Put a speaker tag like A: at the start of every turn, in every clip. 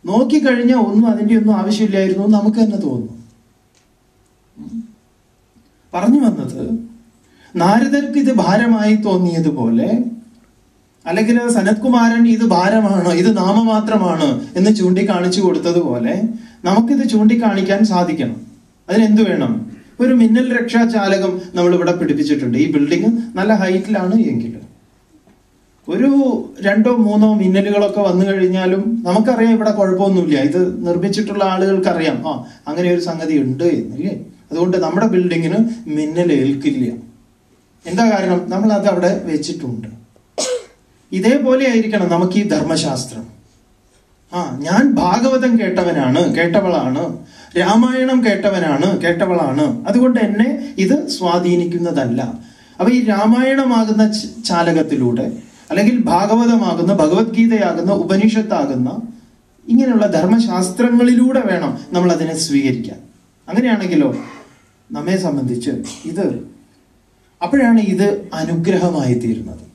A: നോക്കിക്കഴിഞ്ഞാൽ ഒന്നും അതിൻ്റെ ഒന്നും ആവശ്യമില്ലായിരുന്നു എന്ന് നമുക്ക് തന്നെ തോന്നുന്നു ഉം. പറഞ്ഞു വന്നത് നാരദർക്ക് ഇത് ഭാരമായി തോന്നിയതുപോലെ അല്ലെങ്കിൽ സനത്കുമാരൻ ഇത് ഭാരമാണ് ഇത് നാമമാത്രമാണ് എന്ന് ചൂണ്ടിക്കാണിച്ചു കൊടുത്തതുപോലെ നമുക്കിത് ചൂണ്ടിക്കാണിക്കാൻ സാധിക്കണം അതിനെന്ത് വേണം ഒരു മിന്നൽ രക്ഷാചാലകം നമ്മൾ ഇവിടെ പിടിപ്പിച്ചിട്ടുണ്ട് ഈ ബിൽഡിംഗ് നല്ല ഹൈറ്റിലാണ് എങ്കിൽ ഒരു രണ്ടോ മൂന്നോ മിന്നലുകളൊക്കെ വന്നു കഴിഞ്ഞാലും നമുക്കറിയാം ഇവിടെ കുഴപ്പമൊന്നുമില്ല ഇത് നിർമ്മിച്ചിട്ടുള്ള ആളുകൾക്കറിയാം ആ അങ്ങനെ ഒരു സംഗതി ഉണ്ട് എന്നല്ലേ അതുകൊണ്ട് നമ്മുടെ ബിൽഡിങ്ങിന് മിന്നൽ ഏൽക്കില്ല എന്താ കാരണം നമ്മൾ അത് അവിടെ വെച്ചിട്ടുണ്ട് ഇതേപോലെ ആയിരിക്കണം നമുക്ക് ഈ ധർമ്മശാസ്ത്രം ആ ഞാൻ ഭാഗവതം കേട്ടവനാണ് കേട്ടവളാണ് രാമായണം കേട്ടവനാണ് കേട്ടവളാണ് അതുകൊണ്ട് എന്നെ ഇത് സ്വാധീനിക്കുന്നതല്ല അപ്പൊ ഈ രാമായണമാകുന്ന ച- ചാലകത്തിലൂടെ അല്ലെങ്കിൽ ഭാഗവതമാകുന്ന ഭഗവത്ഗീതയാകുന്ന ഉപനിഷത്താകുന്ന ഇങ്ങനെയുള്ള ധർമ്മശാസ്ത്രങ്ങളിലൂടെ വേണം നമ്മൾ അതിനെ സ്വീകരിക്കാൻ അങ്ങനെയാണെങ്കിലോ നമ്മെ സംബന്ധിച്ച് ഇത് അപ്പോഴാണ് ഇത് അനുഗ്രഹമായി തീരുന്നത്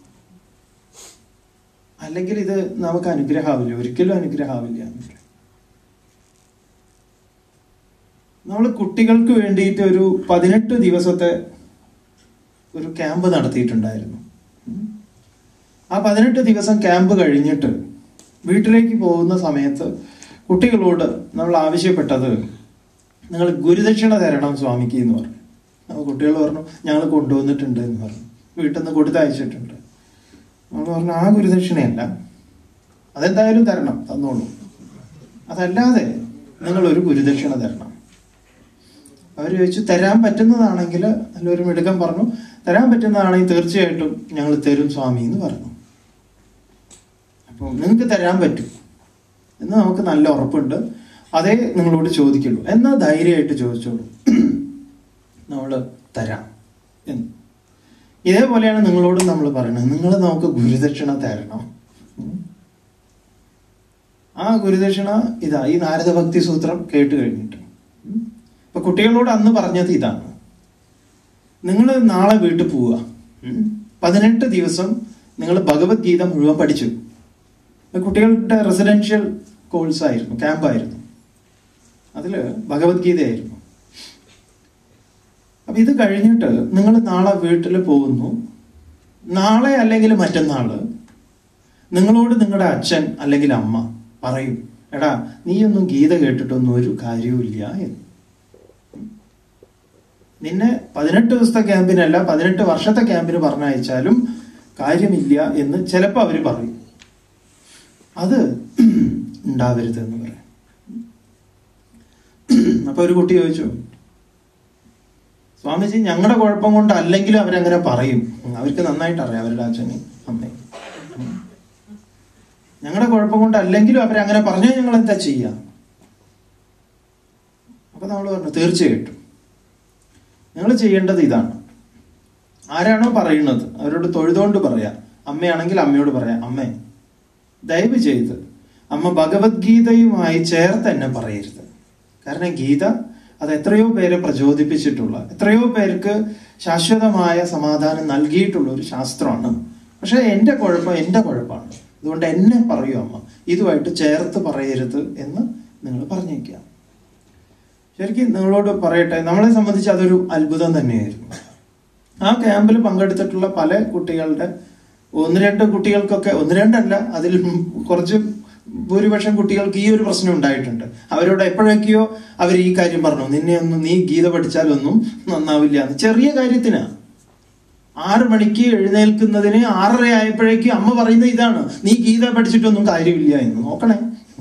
A: അല്ലെങ്കിൽ ഇത് നമുക്ക് അനുഗ്രഹമാവില്ല ഒരിക്കലും അനുഗ്രഹമാവില്ല നമ്മൾ കുട്ടികൾക്ക് വേണ്ടിയിട്ട് ഒരു പതിനെട്ട് ദിവസത്തെ ഒരു ക്യാമ്പ് നടത്തിയിട്ടുണ്ടായിരുന്നു ഉം. ആ പതിനെട്ട് ദിവസം ക്യാമ്പ് കഴിഞ്ഞിട്ട് വീട്ടിലേക്ക് പോകുന്ന സമയത്ത് കുട്ടികളോട് നമ്മൾ ആവശ്യപ്പെട്ടത് നിങ്ങൾ ഗുരുദക്ഷിണ തരണം സ്വാമിക്ക് എന്ന് പറഞ്ഞു അപ്പോൾ കുട്ടികൾ പറഞ്ഞു ഞങ്ങൾ കൊണ്ടുവന്നിട്ടുണ്ട് എന്ന് പറഞ്ഞു വീട്ടിൽ നിന്ന് കൊടുത്തയച്ചിട്ടുണ്ട് നമ്മൾ പറഞ്ഞു ആ ഗുരുദക്ഷിണയല്ല അതെന്തായാലും തരണം തന്നോളൂ അതല്ലാതെ നിങ്ങൾ ഒരു ഗുരുദക്ഷിണ തരണം അവർ ചോദിച്ചു തരാൻ പറ്റുന്നതാണെങ്കിൽ അതിലൊരു മിടുക്കൻ പറഞ്ഞു തരാൻ പറ്റുന്നതാണെങ്കിൽ തീർച്ചയായിട്ടും ഞങ്ങൾ തരും സ്വാമി എന്ന് പറഞ്ഞു അപ്പോൾ നിങ്ങൾക്ക് തരാൻ പറ്റും എന്ന് നമുക്ക് നല്ല ഉറപ്പുണ്ട് അതേ നിങ്ങളോട് ചോദിക്കുള്ളൂ എന്നാ ധൈര്യമായിട്ട് ചോദിച്ചോളൂ നമ്മൾ തരാം എന്ന് ഇതേപോലെയാണ് നിങ്ങളോട് നമ്മൾ പറയുന്നത് നിങ്ങൾ നമുക്ക് ഗുരുദക്ഷിണ തരണം ഉം. ആ ഗുരുദക്ഷിണ ഇതാ ഈ നാരദ ഭക്തി സൂത്രം കേട്ട് കഴിഞ്ഞിട്ട് ഉം. ഇപ്പൊ കുട്ടികളോട് അന്ന് പറഞ്ഞത് ഇതാണ് നിങ്ങൾ നാളെ വീട്ടിൽ പോവുക ഉം. പതിനെട്ട് ദിവസം നിങ്ങൾ ഭഗവത്ഗീത മുഴുവൻ പഠിച്ചു ഇപ്പൊ കുട്ടികളുടെ റെസിഡൻഷ്യൽ കോഴ്സ് ആയിരുന്നു ക്യാമ്പായിരുന്നു അതില് ഭഗവത്ഗീതയായിരുന്നു അപ്പൊ ഇത് കഴിഞ്ഞിട്ട് നിങ്ങൾ നാളെ വീട്ടിൽ പോകുന്നു നാളെ അല്ലെങ്കിൽ മറ്റന്നാള് നിങ്ങളോട് നിങ്ങളുടെ അച്ഛൻ അല്ലെങ്കിൽ അമ്മ പറയും എടാ നീയൊന്നും ഗീത കേട്ടിട്ടൊന്നും ഒരു കാര്യവുമില്ല എന്ന് നിന്നെ പതിനെട്ട് ദിവസത്തെ ക്യാമ്പിനല്ല പതിനെട്ട് വർഷത്തെ ക്യാമ്പിന് പറഞ്ഞയച്ചാലും കാര്യമില്ല എന്ന് ചിലപ്പോൾ അവർ പറയും അത് ഉണ്ടാവരുത് എന്ന് പറയാം അപ്പൊ ഒരു കുട്ടി ചോദിച്ചു സ്വാമിജി ഞങ്ങളുടെ കുഴപ്പം കൊണ്ട് അല്ലെങ്കിലും അവരങ്ങനെ പറയും അവർക്ക് നന്നായിട്ട് അറിയാം അവരുടെ അച്ഛനും അമ്മയും ഞങ്ങളുടെ കുഴപ്പം കൊണ്ട് അല്ലെങ്കിലും അവരങ്ങനെ പറഞ്ഞാൽ ഞങ്ങൾ എന്താ ചെയ്യുക അപ്പൊ നമ്മൾ പറഞ്ഞു തീർച്ചയായിട്ടും നിങ്ങൾ ചെയ്യേണ്ടത് ഇതാണ് ആരാണോ പറയുന്നത് അവരോട് തൊഴുതുകൊണ്ട് പറയാ അമ്മയാണെങ്കിൽ അമ്മയോട് പറയാം അമ്മേ ദയവ് ചെയ്ത് അമ്മ ഭഗവത്ഗീതയുമായി ചേർത്ത് എന്നെ പറയരുത് കാരണം ഗീത അത് എത്രയോ പേരെ പ്രചോദിപ്പിച്ചിട്ടുള്ള എത്രയോ പേർക്ക് ശാശ്വതമായ സമാധാനം നൽകിയിട്ടുള്ള ഒരു ശാസ്ത്രമാണ് പക്ഷെ എൻ്റെ കുഴപ്പം എൻ്റെ കുഴപ്പമാണ് അതുകൊണ്ട് എന്നെ പറയൂ അമ്മ ഇതുമായിട്ട് ചേർത്ത് പറയരുത് എന്ന് നിങ്ങൾ പറഞ്ഞേക്കുക ശരിക്കും നിങ്ങളോട് പറയട്ടെ നമ്മളെ സംബന്ധിച്ച് അതൊരു അത്ഭുതം തന്നെയായിരുന്നു ആ ക്യാമ്പിൽ പങ്കെടുത്തിട്ടുള്ള പല കുട്ടികളുടെ ഒന്ന് രണ്ട് കുട്ടികൾക്കൊക്കെ ഒന്ന് രണ്ടല്ല അതിൽ കുറച്ച് ഭൂരിപക്ഷം കുട്ടികൾക്ക് ഈ ഒരു പ്രശ്നം ഉണ്ടായിട്ടുണ്ട് അവരോട് എപ്പോഴൊക്കെയോ അവർ ഈ കാര്യം പറഞ്ഞു നിന്നെ ഒന്നും നീ ഗീത പഠിച്ചാലൊന്നും നന്നാവില്ല എന്ന് ചെറിയ കാര്യത്തിനാ ആറ് മണിക്ക് എഴുന്നേൽക്കുന്നതിന് ആറര ആയപ്പോഴേക്കും അമ്മ പറയുന്നത് ഇതാണ് നീ ഗീത പഠിച്ചിട്ടൊന്നും കാര്യമില്ല എന്ന് നോക്കണേ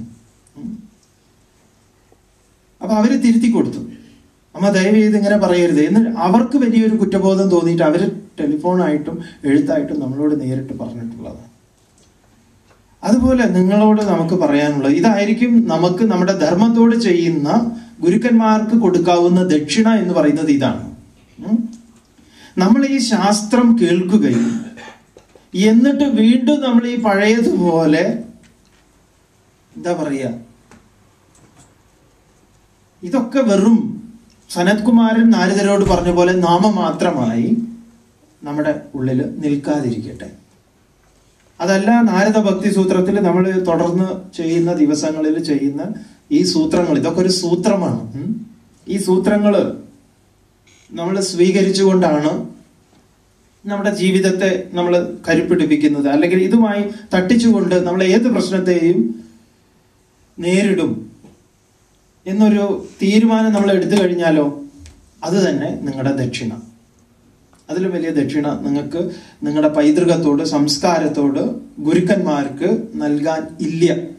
A: അപ്പൊ അവര് തിരുത്തി കൊടുത്തു അമ്മ ദയവ് ചെയ്ത് ഇങ്ങനെ പറയരുത് എന്ന് അവർക്ക് വലിയൊരു കുറ്റബോധം തോന്നിയിട്ട് അവര് ടെലിഫോണായിട്ടും എഴുത്തായിട്ടും നമ്മളോട് നേരിട്ട് പറഞ്ഞിട്ടുള്ളതാണ് അതുപോലെ നിങ്ങളോട് നമുക്ക് പറയാനുള്ളത് ഇതായിരിക്കും നമുക്ക് നമ്മുടെ ധർമ്മത്തോട് ചെയ്യുന്ന ഗുരുക്കന്മാർക്ക് കൊടുക്കാവുന്ന ദക്ഷിണ എന്ന് പറയുന്നത് ഇതാണ് ഉം. നമ്മൾ ഈ ശാസ്ത്രം കേൾക്കുകയും എന്നിട്ട് വീണ്ടും നമ്മൾ ഈ പഴയതുപോലെ എന്താ പറയുക ഇതൊക്കെ വെറും സനത് കുമാരൻ നാരദരോട് പറഞ്ഞ പോലെ നാമമാത്രമായി നമ്മുടെ ഉള്ളിൽ നിൽക്കാതിരിക്കട്ടെ അതല്ല നാരദ ഭക്തി സൂത്രത്തിൽ നമ്മൾ തുടർന്ന് ചെയ്യുന്ന ദിവസങ്ങളിൽ ചെയ്യുന്ന ഈ സൂത്രങ്ങൾ ഇതൊക്കെ ഒരു സൂത്രമാണ് ഉം. ഈ സൂത്രങ്ങള് നമ്മൾ സ്വീകരിച്ചുകൊണ്ടാണ് നമ്മുടെ ജീവിതത്തെ നമ്മൾ കരുപ്പിടിപ്പിക്കുന്നത് അല്ലെങ്കിൽ ഇതുമായി തട്ടിച്ചുകൊണ്ട് നമ്മൾ ഏത് പ്രശ്നത്തെയും നേരിടും എന്നൊരു തീരുമാനം നമ്മൾ എടുത്തു കഴിഞ്ഞാലോ അത് തന്നെ നിങ്ങളുടെ ദക്ഷിണ അതിലും വലിയ ദക്ഷിണ നിങ്ങൾക്ക് നിങ്ങളുടെ പൈതൃകത്തോട് സംസ്കാരത്തോട് ഗുരുക്കന്മാർക്ക് നൽകാൻ ഇല്ല